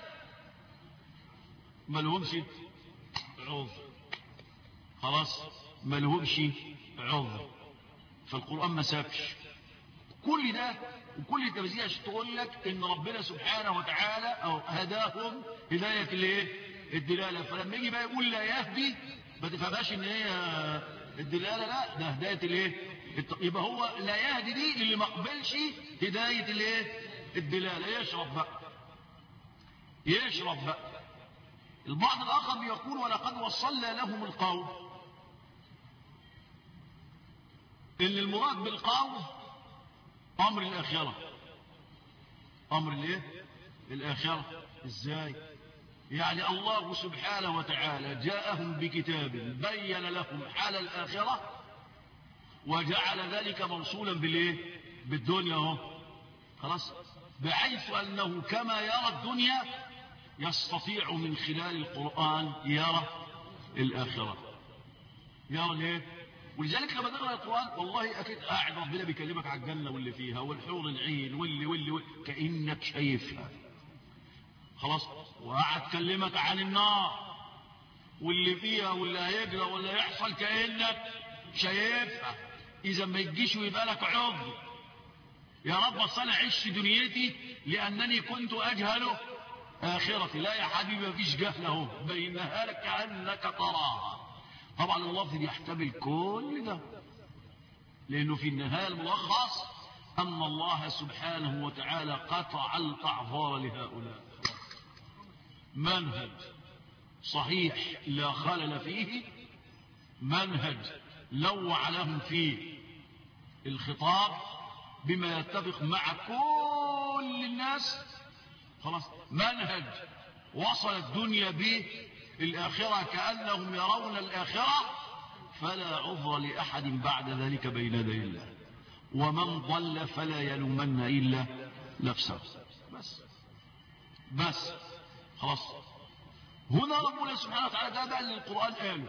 ما لهمش عذر خلاص ما لهمش عذر فالقرآن ما سابش كل ده وكل التفسير عشان تقول لك ان ربنا سبحانه وتعالى او هداهم هداية الايه الدلالة فلما يجي بقى يقول لا يهدي ما تفهمهاش ان هي الدلالة لا ده هداية الايه يبقى هو لا يهدي دي اللي ما قبلش هداية الايه الدلالة يشرب بقى يشرب بقى البعض الآخر بيقول ولقد وصلنا لهم القول إن المراد بالقول أمر الآخرة أمر الإيه؟ الآخرة إزاي؟ يعني الله سبحانه وتعالى جاءهم بكتاب بين لهم حال الآخرة وجعل ذلك موصولا بالإيه؟ بالدنيا اهو خلاص بحيث أنه كما يرى الدنيا يستطيع من خلال القرآن يرى الآخرة يرى ليه ولذلك لما تقرأ القرآن والله أكيد قاعد ربنا بيكلمك على الجنة واللي فيها والحور العين واللي واللي, واللي كأنك شايفها خلاص وقاعد كلمك عن النار واللي فيها واللي هيجرى واللي يحصل كأنك شايفها إذا ما يجيش ويبقى لك عذر يا رب اصل انا عشت دنيتي لأنني كنت أجهله آخرتي لا يا حبيبي مفيش جهل اهو بينها لك كأنك تراها طبعا اللفظ يحتمل كل ده لأنه في النهاية الملخص أن الله سبحانه وتعالى قطع الأعذار لهؤلاء منهج صحيح لا خلل فيه منهج لوع لهم فيه الخطاب بما يتفق مع كل الناس خلاص منهج وصل الدنيا به الآخرة كأنهم يرون الآخرة فلا عذر لأحد بعد ذلك بين يدي الله ومن ضل فلا يلومن إلا نفسه بس بس خلاص هنا ربنا سبحانه وتعالى ده بقى اللي القرآن قاله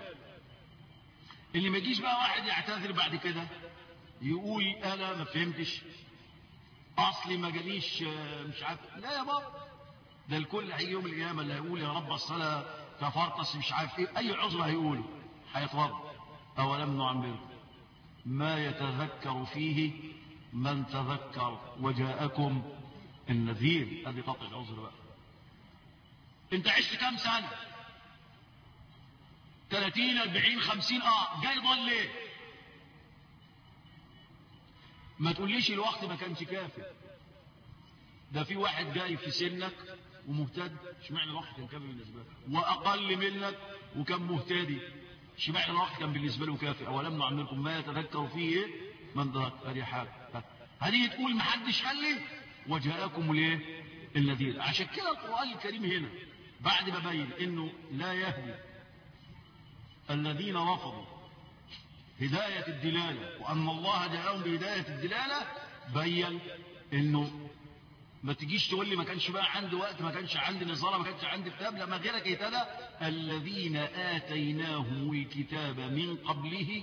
اللي ما يجيش بقى واحد يعتذر بعد كده يقول أنا ما فهمتش أصلي ما جاليش مش عارف لا يا بابا ده الكل هيجي يوم القيامة اللي هيقول يا رب الصلاة كفرت مش عارف ايه أي عذر هيقوله هيتوضا أولم نعمركم ما يتذكر فيه من تذكر وجاءكم النذير هذه قطع العذر بقى انت عشت كام سنة 30 40 50 اه جاي ضل ليه ما تقوليش الوقت ما كانش كافي ده في واحد جاي في سنك ومهتد اشمعنى الوقت كان كافي بالنسبه له واقل منك وكان مهتدي اشمعنى الوقت كان بالنسبه له كافي اولم نعمركم ما يتذكر فيه ايه من تذكر هذه حاجه هذه تقول ما حدش قال لي وجاءكم الايه النذير عشان كده القران الكريم هنا بعد ما بين انه لا يهدي الذين رفضوا هداية الدلالة وأن الله جاءهم بهداية الدلالة بين انه ما تجيش تقول لي ما كانش بقى عندي وقت ما كانش عندي نظارة ما كانش عندي كتاب لما غيرك اهتدى الذين آتيناهم الكتاب من قبله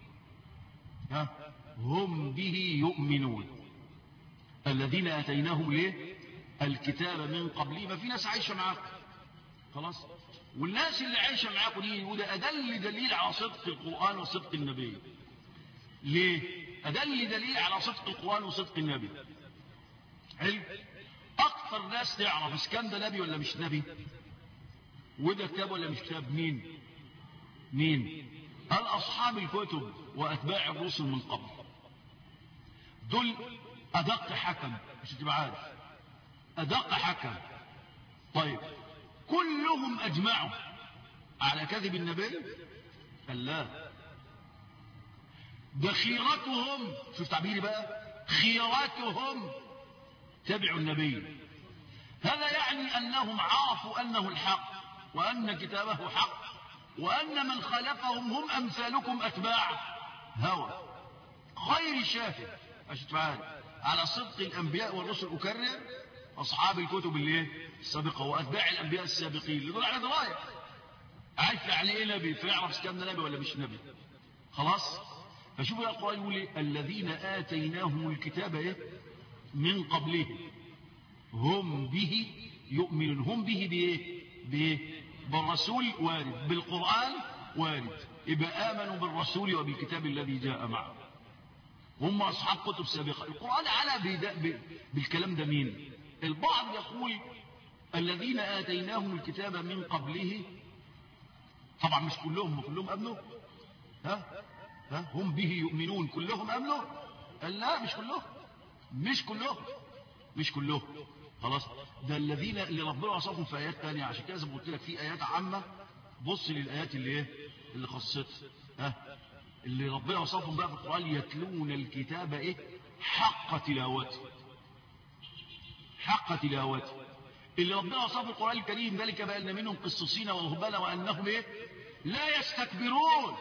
ها هم به يؤمنون الذين آتيناهم ليه الكتاب من قبله ما في ناس عايشة معاكم خلاص والناس اللي عايشة معاكم دي وده أدل دليل على صدق القرآن وصدق النبي ليه أدل دليل على صدق القرآن وصدق النبي حلو أكثر ناس تعرف إسكان ده نبي ولا مش نبي وده كتاب ولا مش كتاب مين مين قال أصحاب الكتب وأتباع الرسل من قبل دول أدق حكم مش تبقى عارف أدق حكم طيب كلهم أجمعوا على كذب النبي قال لا ده خيرتهم شوف تعبيري بقى خيرتهم تبعوا النبي هذا يعني يعني أنهم عرفوا أنه الحق وأن كتابه حق وأن من خلفهم هم أمثالكم أتباع هوى خير شاهد أشتفعان على صدق الأنبياء والرسل أكرر أصحاب الكتب اللي إيه؟ السابقة وأتباع الأنبياء السابقين اللي دول على دراية عارف يعني إيه نبي فيعرف كم نبي ولا مش نبي خلاص فشوفوا يا القرآن يقول إيه؟ الذين آتيناهم الكتاب إيه؟ من قبله هم به يؤمنون هم به بإيه بإيه بالرسول وارد بالقرآن وارد يبقى آمنوا بالرسول وبالكتاب الذي جاء معه هم أصحاب كتب سابقة القرآن على بالكلام ده مين البعض يقول الذين آتيناهم الكتاب من قبله طبعا مش كلهم كلهم أمنوا ها ها هم به يؤمنون كلهم أمنوا قال لا مش كلهم مش كلهم مش كلهم خلاص ده الذين اللي ربنا وصفهم في آيات تانية عشان كده زي ما قلت لك في آيات عامة بص للآيات اللي ايه اللي خصتها ها اللي ربنا وصفهم بقى في القرآن يتلون الكتاب ايه حق تلاوته حق تلاوته اللي ربنا وصف في القرآن الكريم ذلك بأن منهم قصصين ورهبان وأنهم ايه لا يستكبرون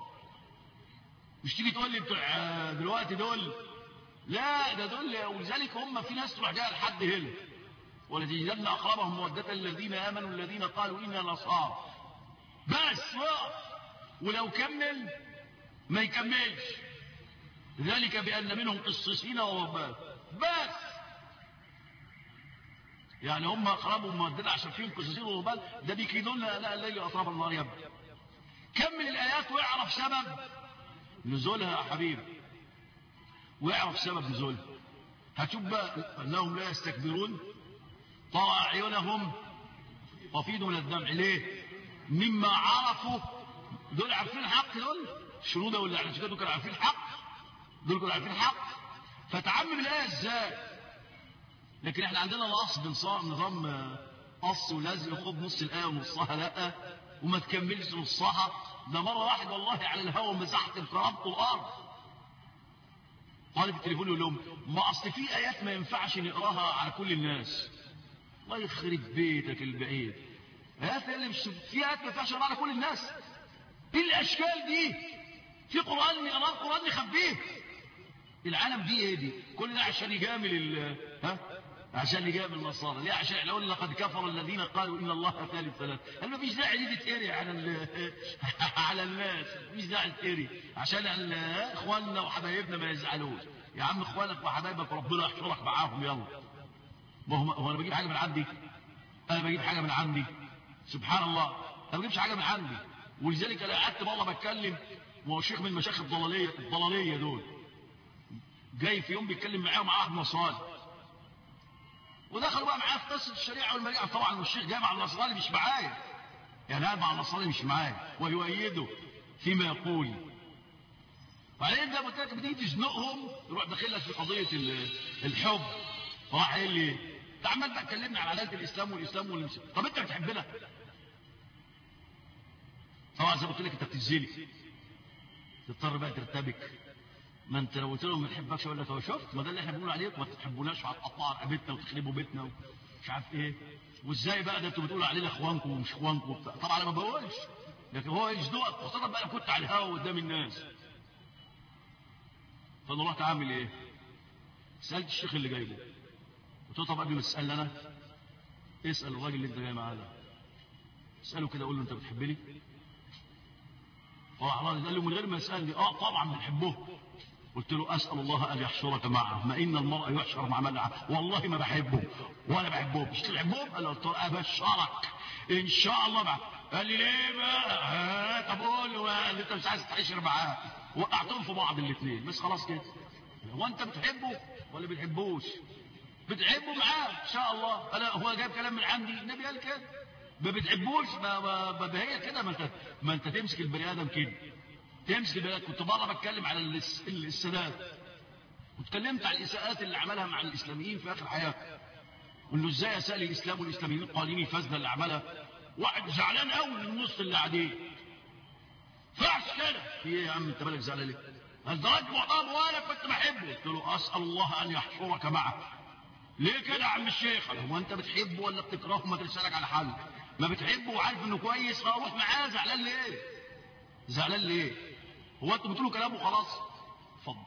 مش تيجي تقول لي بتوع دلوقتي دول لا ده دول ولذلك هم في ناس تروح جايه لحد هنا ولتجدن اقربهم موده الذين امنوا الذين قالوا انا نصارى بس وقف ولو كمل ما يكملش ذلك بان منهم قصصين ورهبان بس يعني هم اقربهم موده عشان فيهم قصصين ورهبان ده بيكيدون لا الليل اطراف النار يا ابني كمل الايات واعرف سبب نزولها يا حبيبي ويعرف سبب نزولها هتشوف بقى انهم لا يستكبرون طرى اعينهم تفيض من الدمع ليه مما عرفوا دول عارفين الحق دول الشروده ولا عشان كده دول كانوا عارفين الحق دول كانوا عارفين الحق فتعمم الايه ازاي لكن احنا عندنا نقص نظام قص ولزق خد نص الايه ونصها لا وما تكملش نصها ده مره واحد والله على الهوا مسحت انقرضت الارض طالب التليفون يقول لهم ما اصل في ايات ما ينفعش نقراها على كل الناس الله يخرب بيتك البعيد ايات اللي مش في ايات ما ينفعش نقراها على كل الناس ايه الاشكال دي في قران نقراه قران نخبيه العالم دي ايه دي كل ده عشان يجامل ال ها عشان يجامل النصارى ليه عشان يقول لقد كفر الذين قالوا ان الله ثالث ثلاث قال ما فيش داعي دي تتقري على على الناس مفيش داعي تتقري عشان اخواننا وحبايبنا ما يزعلوش يا عم اخوانك وحبايبك ربنا يحشرك معاهم يلا ما هو هو انا بجيب حاجه من عندي انا بجيب حاجه من عندي سبحان الله انا ما بجيبش حاجه من عندي ولذلك انا قعدت مره بتكلم وهو شيخ من مشايخ الضلاليه الضلاليه دول جاي في يوم بيتكلم معاه ومعاه ابن صالح ودخلوا بقى معاه في قصه الشريعه والمريعه طبعا والشيخ جاي مع النصراني مش معايا يعني قاعد مع النصراني مش معايا ويؤيده فيما يقول وبعدين ده قلت لك بتيجي تزنقهم يروح داخل لك في قضيه الحب راح قال لي انت عمال بقى تكلمني على عداله الاسلام والاسلام والمسلم طب انت بتحبنا طبعا زي ما قلت لك انت بتزني تضطر بقى ترتبك ما انت لو قلت لهم ما بنحبكش اقول لك هو شفت ما ده اللي احنا بنقول عليك ما تحبوناش وهتقطعوا رقبتنا وتخربوا بيتنا ومش عارف ايه وازاي بقى ده انتوا بتقولوا علينا اخوانكم ومش اخوانكم طبعا انا ما بقولش لكن هو يصدقك خاصه بقى كنت على الهوا قدام الناس فانا رحت عامل ايه؟ سالت الشيخ اللي جايبه قلت له طب قبل ما تسالني انا اسال الراجل اللي انت جاي معاه ده اساله كده قول له انت بتحبني؟ اه قال له من غير ما يسالني اه طبعا بنحبه قلت له أسأل الله أن يحشرك معه ما إن المرء يحشر مع من والله ما بحبه ولا بحبه مش تحبهم قال له قلت له أبشرك إن شاء الله معه قال لي ليه بقى ها طب قول له قال لي أنت مش عايز تحشر معاه وقعتهم في بعض الاثنين بس خلاص كده هو أنت بتحبه ولا بتحبوش بتحبه معاه إن شاء الله أنا هو جايب كلام من عندي النبي قال كده ما بتحبوش ما, ما, ما هي كده ما انت ما انت تمسك البني ادم كده تمسك البلاد كنت بره بتكلم على السادات واتكلمت على الاساءات اللي عملها مع الاسلاميين في اخر حياته قلت له ازاي اسال الاسلام والاسلاميين قالين الفاسده اللي عملها واحد زعلان قوي من النص اللي قاعدين فعش كده في ايه يا عم انت مالك زعلان ليه؟ قال ده راجل محترم وانا كنت بحبه قلت له اسال الله ان يحشرك معه ليه كده يا عم الشيخ هو انت بتحبه ولا بتكرهه ما ترسلك على حل ما بتحبه وعارف انه كويس روح معاه زعلان ليه زعلان ليه هو انتوا بتقولوا كلام وخلاص اتفضل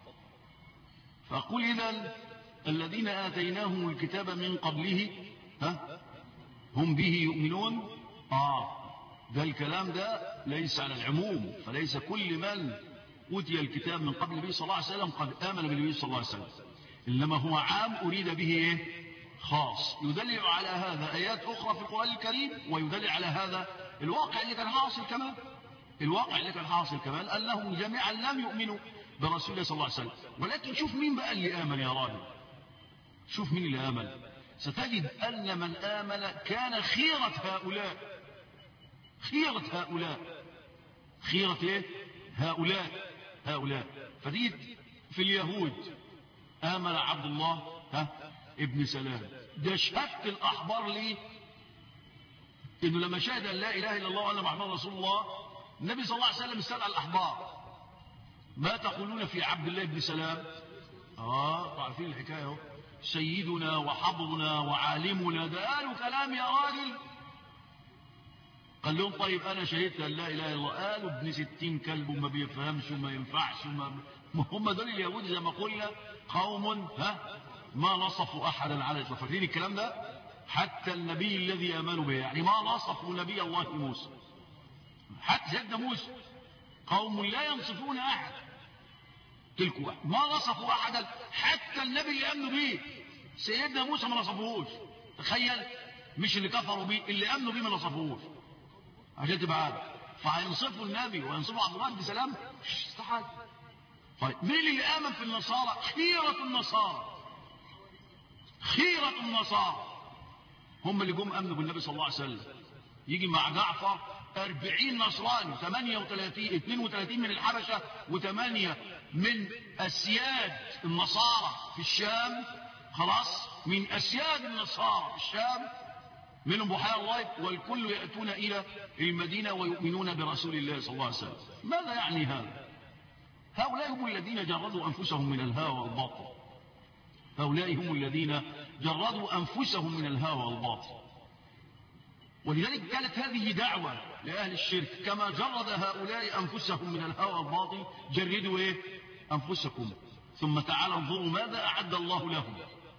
فقل اذا الذين اتيناهم الكتاب من قبله ها هم به يؤمنون اه ده الكلام ده ليس على العموم فليس كل من أوتي الكتاب من قبل النبي صلى الله عليه وسلم قد آمن بالنبي صلى الله عليه وسلم إنما هو عام أريد به إيه؟ خاص يدل على هذا آيات أخرى في القرآن الكريم ويدل على هذا الواقع اللي كان حاصل كمان الواقع اللي كان حاصل كمان أنهم جميعا لم يؤمنوا برسول الله صلى الله عليه وسلم ولكن شوف مين بقى اللي آمن يا راجل شوف مين اللي آمن ستجد أن من آمن كان خيرة هؤلاء خيرة هؤلاء خيرة ايه هؤلاء هؤلاء فدي في اليهود آمن عبد الله ها ابن سلام ده شهادة الأحبار ليه إنه لما شهد أن لا إله إلا الله وأن محمد رسول الله النبي صلى الله عليه وسلم استدعى الأحبار ما تقولون في عبد الله بن سلام آه تعرفين الحكاية اهو سيدنا وحبرنا وعالمنا ده قالوا كلام يا راجل قال لهم طيب انا شهدت ان لا اله الا الله قالوا ابن ستين كلب وما بيفهمش وما ينفعش وما هم دول اليهود زي ما قلنا قوم ها ما نصفوا احدا على الاطلاق فاكرين الكلام ده حتى النبي الذي امنوا به يعني ما نصفوا نبي الله موسى حتى سيدنا موسى قوم لا ينصفون احد تلك واحد ما نصفوا احدا حتى النبي اللي امنوا به سيدنا موسى ما نصفوهوش تخيل مش اللي كفروا بيه اللي امنوا بيه ما نصفوهوش عشان تبقى عارف فهينصفوا النبي وينصفوا عبد الله بن سلام استحاله طيب مين اللي امن في النصارى خيره النصارى خيره النصارى هم اللي جم امنوا بالنبي صلى الله عليه وسلم يجي مع جعفر أربعين نصراني 38 32 من الحبشة وثمانية من أسياد النصارى في الشام خلاص من أسياد النصارى في الشام منهم بحير الله والكل يأتون إلى المدينة ويؤمنون برسول الله صلى الله عليه وسلم ماذا يعني هذا هؤلاء هم الذين جردوا أنفسهم من الهوى والباطل هؤلاء هم الذين جردوا أنفسهم من الهوى والباطل ولذلك كانت هذه دعوة لأهل الشرك كما جرد هؤلاء أنفسهم من الهوى والباطل جردوا إيه؟ أنفسكم ثم تعالوا انظروا ماذا أعد الله لهم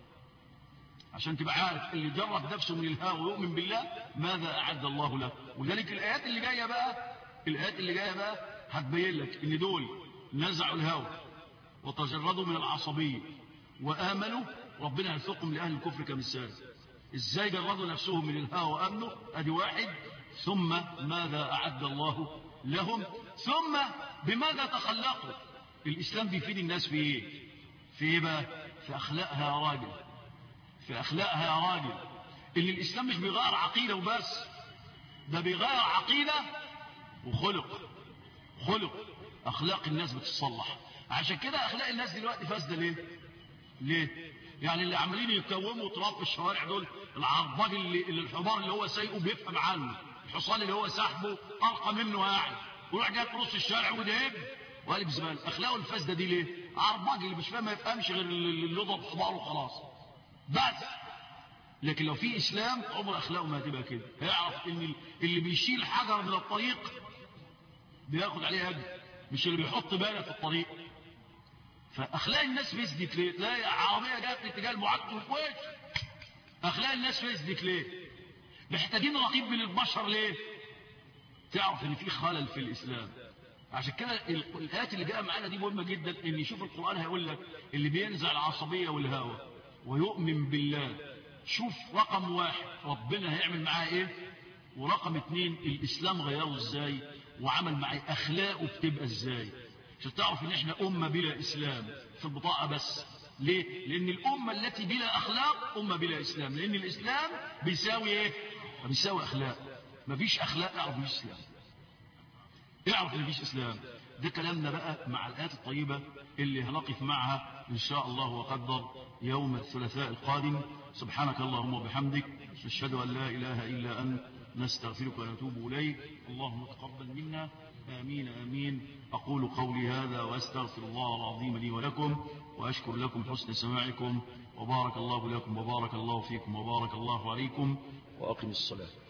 عشان تبقى عارف اللي جرد نفسه من الهوى ويؤمن بالله ماذا أعد الله له ولذلك الآيات اللي جاية بقى الآيات اللي جاية بقى هتبين لك إن دول نزعوا الهوى وتجردوا من العصبية وآمنوا ربنا يرزقهم لأهل الكفر كمثال ازاي جردوا نفسهم من الهوى وامنوا ادي واحد ثم ماذا اعد الله لهم ثم بماذا تخلقوا الاسلام بيفيد الناس في ايه في ايه بقى في اخلاقها يا راجل في اخلاقها يا راجل ان الاسلام مش بيغير عقيده وبس ده بيغير عقيده وخلق خلق اخلاق الناس بتتصلح عشان كده اخلاق الناس دلوقتي فاسده ليه ليه يعني اللي عمالين يكوموا تراب في الشوارع دول العرباج اللي, اللي الحمار اللي هو سايقه بيفهم عنه الحصان اللي هو سحبه ألقى منه يعني ويروح جاي في نص الشارع وده وقالب زباله اخلاقه الفاسده دي ليه عرباج اللي مش فاهم ما يفهمش غير اللي يضرب حماره وخلاص بس لكن لو في اسلام عمر اخلاقه ما هتبقى كده هيعرف ان اللي بيشيل حجر من الطريق بياخد عليه اجر مش اللي بيحط بالة في الطريق فاخلاق الناس فسدت ليه تلاقي عربيه جايه في اتجاه المعكر في وش اخلاق الناس فسدت ليه محتاجين رقيب من البشر ليه تعرف ان في خلل في الاسلام عشان كده الايات اللي جايه معانا دي مهمه جدا ان يشوف القران هيقول لك اللي بينزع العصبيه والهوى ويؤمن بالله شوف رقم واحد ربنا هيعمل معاه ايه ورقم اتنين الاسلام غيره ازاي وعمل معاه اخلاقه بتبقى ازاي عشان تعرف ان احنا امه بلا اسلام في البطاقه بس ليه لان الامه التي بلا اخلاق امه بلا اسلام لان الاسلام بيساوي ايه بيساوي اخلاق مفيش اخلاق اعرف مفيش اسلام اعرف ان مفيش اسلام ده كلامنا بقى مع الايات الطيبه اللي هنقف معها ان شاء الله وقدر يوم الثلاثاء القادم سبحانك اللهم وبحمدك نشهد ان لا اله الا انت نستغفرك ونتوب اليك اللهم تقبل منا آمين آمين أقول قولي هذا وأستغفر الله العظيم لي ولكم وأشكر لكم حسن سماعكم وبارك الله لكم وبارك الله فيكم وبارك الله عليكم وأقم الصلاة